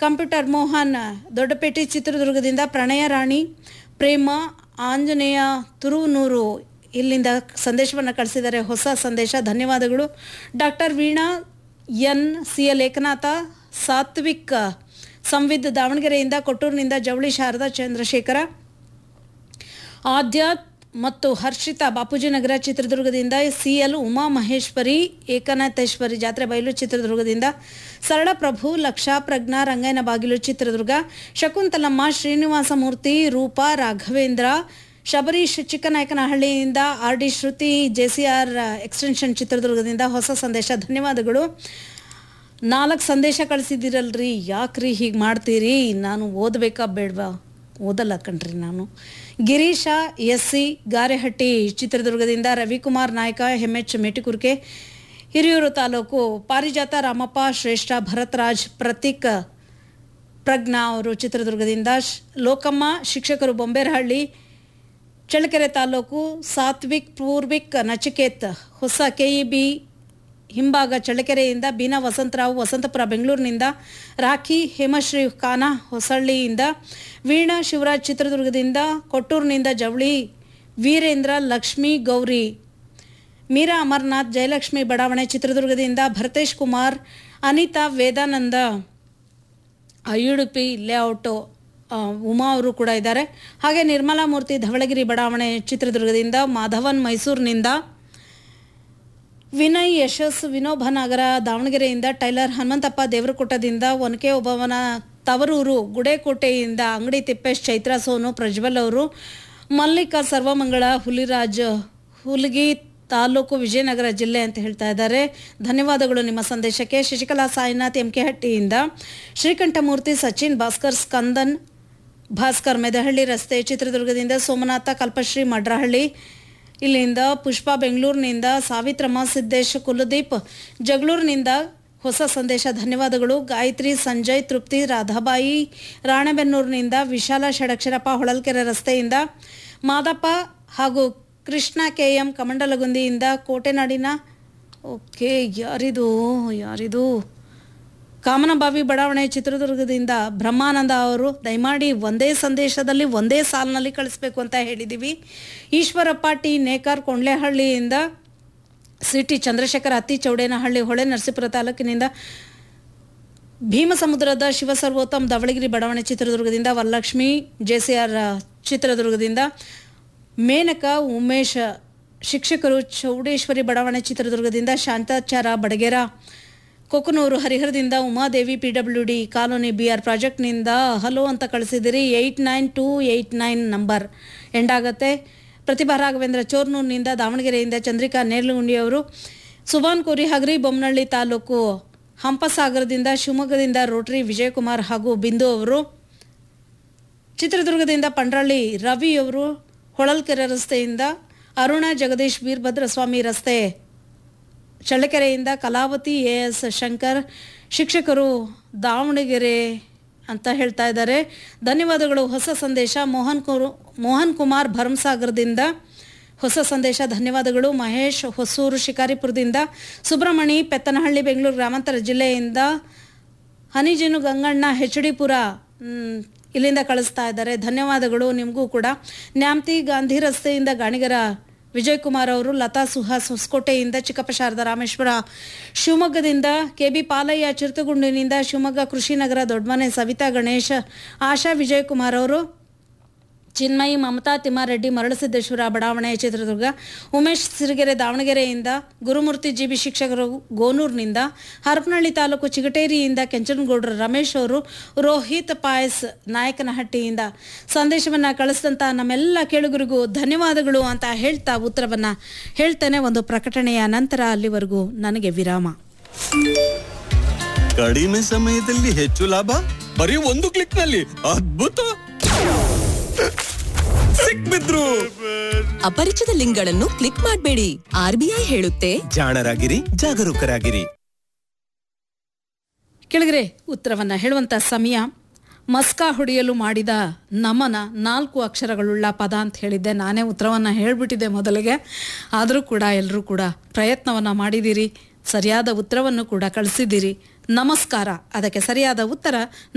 computer Mohan Doddapete ಚಿತ್ರದುರ್ಗದಿಂದ ಪ್ರಣಯ ರಾಣಿ ಪ್ರೇಮ ಆಂಜನೇಯ ತುರುವನೂರು ಇಲ್ಲಿಂದ ಸಂದೇಶವನ್ನು ಕಳಿಸಿದ್ದಾರೆ ಹೊಸ ಸಂದೇಶ ಧನ್ಯವಾದಗಳು doctor Veena N C L Ekanatha Satvik Samvid ದಾವಣಗೆರೆಯಿಂದ ಕೊಟ್ಟೂರಿನಿಂದ ಜವಳಿ ಶಾರದಾ ಚಂದ್ರಶೇಖರ ಆಧ್ಯಾತ್ ಮತ್ತು ಹರ್ಷಿತಾ ಬಾಪೂಜಿನಗರ ಚಿತ್ರದುರ್ಗದಿಂದ ಸಿ ಎಲ್ ಉಮಾ ಮಹೇಶ್ವರಿ ಏಕನಾಥೇಶ್ವರಿ ಜಾತ್ರೆ ಬಯಲು ಚಿತ್ರದುರ್ಗದಿಂದ ಸರಳ ಪ್ರಭು ಲಕ್ಷಾ ಪ್ರಜ್ಞಾ ರಂಗಯ್ಯನ ಬಾಗಿಲು ಚಿತ್ರದುರ್ಗ ಶಕುಂತಲಮ್ಮ ಶ್ರೀನಿವಾಸ ಮೂರ್ತಿ ರೂಪಾ ರಾಘವೇಂದ್ರ ಶಬರೀಶ್ ಚಿಕ್ಕನಾಯಕನಹಳ್ಳಿಯಿಂದ R D Shruti JCR extension ಚಿತ್ರದುರ್ಗದಿಂದ ಹೊಸ ಸಂದೇಶ ಧನ್ಯವಾದಗಳು ನಾಲ್ಕು ಸಂದೇಶ ಕಳಿಸಿದ್ದೀರಲ್ರಿ ಯಾಕ್ರಿ ಹೀಗೆ ಮಾಡ್ತೀರಿ ನಾನು ಓದಬೇಕಾ ಬೇಡವಾ ಓದಲ್ಲ ಕಣ್ರಿ ನಾನು ಗಿರೀಶ ಎಸ್ ಸಿ ಗಾರೆಹಟ್ಟಿ ಚಿತ್ರದುರ್ಗದಿಂದ ರವಿಕುಮಾರ್ ನಾಯಕ ಎಂ ಎಚ್ ಮೇಟಿಕುರ್ಕೆ ಹಿರಿಯೂರು ತಾಲೂಕು ಪಾರಿಜಾತ ರಾಮಪ್ಪ ಶ್ರೇಷ್ಠ ಭರತ್ರಾಜ್ ಪ್ರತೀಕ್ ಪ್ರಜ್ಞಾ ಅವರು ಚಿತ್ರದುರ್ಗದಿಂದ ಶ್- ಲೋಕಮ್ಮ ಶಿಕ್ಷಕರು ಬೊಂಬೇರಹಳ್ಳಿ ಚಳ್ಳಕೆರೆ ತಾಲೂಕು ಸಾತ್ವಿಕ್ ಪೂರ್ವಿಕ್ ನಚಿಕೇತ್ ಹೊಸ ಕೆಇಬಿ ಹಿಂಭಾಗ ಚಳ್ಳಕೆರೆಯಿಂದ ಬೀನಾ ವಸಂತರಾವ್ ವಸಂತಪುರ ಬೆಂಗಳೂರಿನಿಂದ ರಾಖಿ ಹೇಮಶ್ರೀ ಖಾನ ಹೊಸಳ್ಳಿಯಿಂದ ವೀಣಾ ಶಿವರಾಜ್ ಚಿತ್ರದುರ್ಗದಿಂದ ಕೊಟ್ಟೂರಿನಿಂದ ಜವಳಿ ವೀರೇಂದ್ರ ಲಕ್ಷ್ಮೀ ಗೌರಿ ಮೀರಾ ಅಮರ್ನಾಥ್ ಜಯಲಕ್ಷ್ಮಿ ಬಡಾವಣೆ ಚಿತ್ರದುರ್ಗದಿಂದ ಭರತೇಶ್ ಕುಮಾರ್ ಅನಿತಾ ವೇದಾನಂದ ಐಯುಡುಪಿ ಲೇಔಟು ಆ, ಉಮಾ ಅವರು ಕೂಡ ಇದ್ದಾರೆ ಹಾಗೆ ನಿರ್ಮಲಾ ಮೂರ್ತಿ ಧವಳಗಿರಿ ಬಡಾವಣೆ ಚಿತ್ರದುರ್ಗದಿಂದ ಮಾಧವನ್ ಮೈಸೂರಿನಿಂದ ವಿನಯ್ ಯಶಸ್ ವಿನೋಬ ನಗರ ದಾವಣಗೆರೆಯಿಂದ ಟೈಲರ್ ಹನುಮಂತಪ್ಪ ದೇವರಕೋಟದಿಂದ ಒನಕೆ ಒಬ್ಬವನ ತವರೂರು ಗುಡೇಕೋಟೆಯಿಂದ ಅಂಗಡಿ ತಿಪ್ಪೇಶ್ ಚೈತ್ರ ಸೋನು ಪ್ರಜ್ವಲ್ ಅವರು ಮಲ್ಲಿಕಾ ಸರ್ವಮಂಗಳ ಹುಲಿರಾಜ್ ಹುಲ್ಗಿ ತಾಲೂಕು ವಿಜಯನಗರ ಜಿಲ್ಲೆ ಅಂತ ಹೇಳ್ತಾ ಇದ್ದಾರೆ ಧನ್ಯವಾದಗಳು ನಿಮ್ಮ ಸಂದೇಶಕ್ಕೆ ಶಶಿಕಲಾ ಸಾಯಿನಾಥ್ ಎಂ ಕೆ ಹಟ್ಟಿಯಿಂದ ಶ್ರೀಕಂಠಮೂರ್ತಿ ಸಚಿನ್ ಭಾಸ್ಕರ್ ಸ್ಕಂದನ್ ಭಾಸ್ಕರ್ ಮೆದಹಳ್ಳಿ ರಸ್ತೆ ಚಿತ್ರದುರ್ಗದಿಂದ ಸೋಮನಾಥ ಕಲ್ಪಶ್ರೀ ಮಡ್ರಹಳ್ಳಿ ಇಲ್ಲಿಂದ ಪುಷ್ಪ ಬೆಂಗಳೂರಿನಿಂದ ಸಾವಿತ್ರಮ್ಮ ಸಿದ್ದೇಶ್ ಕುಲದೀಪ್ ಜಗಳೂರಿನಿಂದ ಹೊಸ ಸಂದೇಶ ಧನ್ಯವಾದಗಳು ಗಾಯತ್ರಿ ಸಂಜಯ್ ತೃಪ್ತಿ ರಾಧಾಬಾಯಿ ರಾಣೆಬೆನ್ನೂರಿನಿಂದ ವಿಶಾಲ ಷಡಕ್ಷರಪ್ಪ ಹೊಳಲ್ಕೆರೆ ರಸ್ತೆಯಿಂದ ಮಾದಪ್ಪ ಹಾಗೂ ಕೃಷ್ಣ ಕೆ ಎಂ ಕಮಂಡಲಗುಂದಿಯಿಂದ ಕೋಟೆನಾಡಿನ ಓಕೆ ಯಾರಿದು ಯಾರಿದು ಕಾಮನಬಾವಿ ಬಡಾವಣೆ ಚಿತ್ರದುರ್ಗದಿಂದ ಬ್ರಹ್ಮಾನಂದ ಅವರು ದಯಮಾಡಿ ಒಂದೇ ಸಂದೇಶದಲ್ಲಿ ಒಂದೇ ಸಾಲಿನಲ್ಲಿ ಕಳಿಸ್ಬೇಕು ಅಂತ ಹೇಳಿದ್ದೀವಿ ಈಶ್ವರಪ್ಪ ಟಿ ನೇಕಾರ್ ಕೊಂಡ್ಲೆಹಳ್ಳಿಯಿಂದ ಸಿ ಟಿ ಚಂದ್ರಶೇಖರ್ ಅತ್ತಿ ಚೌಡೇನಹಳ್ಳಿ ಹೊಳೆ ನರಸೀಪುರ ತಾಲೂಕಿನಿಂದ ಭೀಮಸಮುದ್ರದ ಶಿವಸರ್ವೋತ್ತಮ್ ಧವಳಗಿರಿ ಬಡಾವಣೆ ಚಿತ್ರದುರ್ಗದಿಂದ ವರಲಕ್ಷ್ಮಿ ಜೆಸಿಆರ್ ಚಿತ್ರದುರ್ಗದಿಂದ ಮೇನಕ ಉಮೇಶ್ ಶಿಕ್ಷಕರು ಚೌಡೇಶ್ವರಿ ಬಡಾವಣೆ ಚಿತ್ರದುರ್ಗದಿಂದ ಶಾಂತಾಚಾರ ಬಡಗೇರ ಕೊಕ್ಕನೂರು ಹರಿಹರದಿಂದ Umadevi P W D colony B R ಪ್ರಾಜೆಕ್ಟ್ನಿಂದ ಹಲೋ ಅಂತ ಕಳಿಸಿದಿರಿ eight nine two eight nine number end ಆಗುತ್ತೆ ಪ್ರತಿಭಾ ರಾಘವೇಂದ್ರ ಚೋರ್ನೂರಿನಿಂದ ದಾವಣಗೆರೆಯಿಂದ ಚಂದ್ರಿಕಾ ನೇರ್ಲುಗುಂಡಿಯವರು ಸುಭಾನ್ ಕೋರಿ ಹಗರಿ ಬೊಮ್ಮನಹಳ್ಳಿ ತಾಲೂಕು ಹಂಪಸಾಗರದಿಂದ ಶಿವಮೊಗ್ಗದಿಂದ ರೋಟರಿ ವಿಜಯಕುಮಾರ್ ಹಾಗೂ ಬಿಂದು ಅವರು ಚಿತ್ರದುರ್ಗದಿಂದ ಪಂಡ್ರಳ್ಳಿ ರವಿಯವರು ಹೊಳಲ್ಕೆರೆ ರಸ್ತೆಯಿಂದ ಅರುಣ ಜಗದೀಶ್ ವೀರಭದ್ರಸ್ವಾಮಿ ರಸ್ತೆ ಚಳ್ಳಕೆರೆಯಿಂದ ಕಲಾವತಿ ಎ ಎಸ್ ಶಂಕರ್ ಶಿಕ್ಷಕರು ದಾವಣಗೆರೆ ಅಂತ ಹೇಳ್ತಾ ಇದ್ದಾರೆ ಧನ್ಯವಾದಗಳು ಹೊಸ ಸಂದೇಶ ಮೋಹನ್ ಕುರು ಮೋಹನ್ ಕುಮಾರ್ ಭರಮಸಾಗರದಿಂದ ಹೊಸ ಸಂದೇಶ ಧನ್ಯವಾದಗಳು ಮಹೇಶ್ ಹೊಸೂರು ಶಿಕಾರಿಪುರದಿಂದ ಸುಬ್ರಹ್ಮಣಿ ಪೆತ್ತನಹಳ್ಳಿ ಬೆಂಗಳೂರು ಗ್ರಾಮಾಂತರ ಜಿಲ್ಲೆಯಿಂದ ಹನಿಜೀನು ಗಂಗಣ್ಣ ಹೆಚ್ ಡಿ ಪುರ ಮ್, ಇಲ್ಲಿಂದ ಕಳಿಸ್ತಾ ಇದ್ದಾರೆ ಧನ್ಯವಾದಗಳು ನಿಮಗೂ ಕೂಡ ನ್ಯಾಮ್ತಿ ಗಾಂಧಿ ರಸ್ತೆಯಿಂದ ಗಾಣಿಗರ ವಿಜಯ್ ಕುಮಾರ್ ಅವರು ಲತಾ ಸುಹಾಸ್ ಹೊಸಕೋಟೆಯಿಂದ ಚಿಕ್ಕಪ್ಪ ಶಾರದಾ ರಾಮೇಶ್ವರ ಶಿವಮೊಗ್ಗದಿಂದ ಕೆ ಬಿ ಪಾಲಯ್ಯ ಚಿರ್ತಗುಂಡಿನಿಂದ ಶಿವಮೊಗ್ಗ ಕೃಷಿನಗರ ದೊಡ್ಡಮನೆ ಸವಿತಾ ಗಣೇಶ್ ಆಶಾ ವಿಜಯ್ ಕುಮಾರ್ ಅವರು ಚಿನ್ಮಯಿ ಮಮತಾ ತಿಮ್ಮಾರೆಡ್ಡಿ ಮರಳಸಿದ್ದೇಶ್ವರ ಬಡಾವಣೆ ಚಿತ್ರದುರ್ಗ ಉಮೇಶ್ ಸಿರಿಗೆರೆ ದಾವಣಗೆರೆಯಿಂದ ಗುರುಮೂರ್ತಿ ಜಿಬಿ ಶಿಕ್ಷಕರು ಗೋನೂರಿನಿಂದ ಹರಪನಹಳ್ಳಿ ತಾಲೂಕು ಚಿಗಟೇರಿಯಿಂದ ಕೆಂಚನಗೌಡರು ರಮೇಶ್ ಅವರು ರೋಹಿತ್ ಪಾಯಸ್ ನಾಯಕನಹಟ್ಟಿಯಿಂದ ಸಂದೇಶವನ್ನು ಕಳಿಸಿದಂಥ ನಮ್ಮೆಲ್ಲ ಕೇಳುಗರಿಗೂ ಧನ್ಯವಾದಗಳು ಅಂತ ಹೇಳ್ತಾ ಉತ್ತರವನ್ನು ಹೇಳ್ತೇನೆ ಒಂದು ಪ್ರಕಟಣೆಯ ನಂತರ ಅಲ್ಲಿವರೆಗೂ ನನಗೆ ವಿರಾಮ ಕಡಿಮೆ ಸಮಯದಲ್ಲಿ ಹೆಚ್ಚು ಲಾಭ ಬರೀ ಒಂದು ಕ್ಲಿಕ್ ನಲ್ಲಿ ಅದ್ಭುತ ಸಿಕ್ಬಿದ್ರು ಅಪರಿಚಿತ ಲಿಂಕ್ಗಳನ್ನು ಕ್ಲಿಕ್ ಮಾಡಬೇಡಿ ಆರ್ಬಿಐ ಹೇಳುತ್ತೆ ಜಾಣರಾಗಿರಿ ಜಾಗರೂಕರಾಗಿರಿ ಕೆಳಗರೆ ಉತ್ತರವನ್ನು ಹೇಳುವಂಥ ಸಮಯ ಮಸ್ಕಾ ಹೊಡೆಯಲು ಮಾಡಿದ ನಮನ ನಾಲ್ಕು ಅಕ್ಷರಗಳುಳ್ಳ ಪದ ಅಂತ ಹೇಳಿದ್ದೆ ನಾನೇ ಉತ್ತರವನ್ನು ಹೇಳಿಬಿಟ್ಟಿದ್ದೆ ಮೊದಲಿಗೆ ಆದರೂ ಕೂಡ ಎಲ್ಲರೂ ಕೂಡ ಪ್ರಯತ್ನವನ್ನು ಮಾಡಿದ್ದೀರಿ ಸರಿಯಾದ ಉತ್ತರವನ್ನು ಕೂಡ ಕಳಿಸಿದ್ದೀರಿ ನಮಸ್ಕಾರ ಅದಕ್ಕೆ ಸರಿಯಾದ ಉತ್ತರ